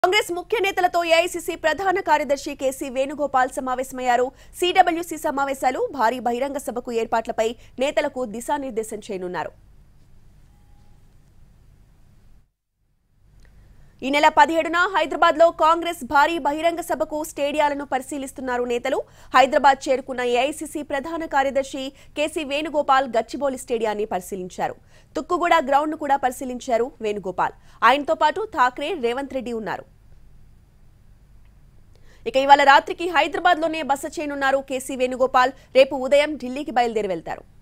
కాంగ్రెస్ ముఖ్య నేతలతో ఏఐసీసీ ప్రధాన కార్యదర్శి కేసీ వేణుగోపాల్ సమావేశమయ్యారు సీడబ్ల్యూసీ సమావేశాలు భారీ బహిరంగ సభకు ఏర్పాట్లపై నేతలకు దిశానిర్దేశం చేయనున్నారు ఈ నెల పదిహేడున హైదరాబాద్ లో కాంగ్రెస్ భారీ బహిరంగ సభకు స్టేడియాలను పరిశీలిస్తున్నారు నేతలు హైదరాబాద్ చేరుకున్న ఏఐసీసీ ప్రధాన కార్యదర్శి కేసీ వేణుగోపాల్ గచ్చిబౌలి స్టేడియాన్ని పరిశీలించారు తుక్కుగూడ గ్రౌండ్ ను కూడా పరిశీలించారు వేణుగోపాల్ ఆయనతో పాటు ఠాక్రే రేవంత్ రెడ్డి ఉన్నారు ఇక ఇవాళ రాత్రికి హైదరాబాద్ లోనే బస చేయనున్నారు కేసీ వేణుగోపాల్ రేపు ఉదయం ఢిల్లీకి బయలుదేరి వెళ్తారు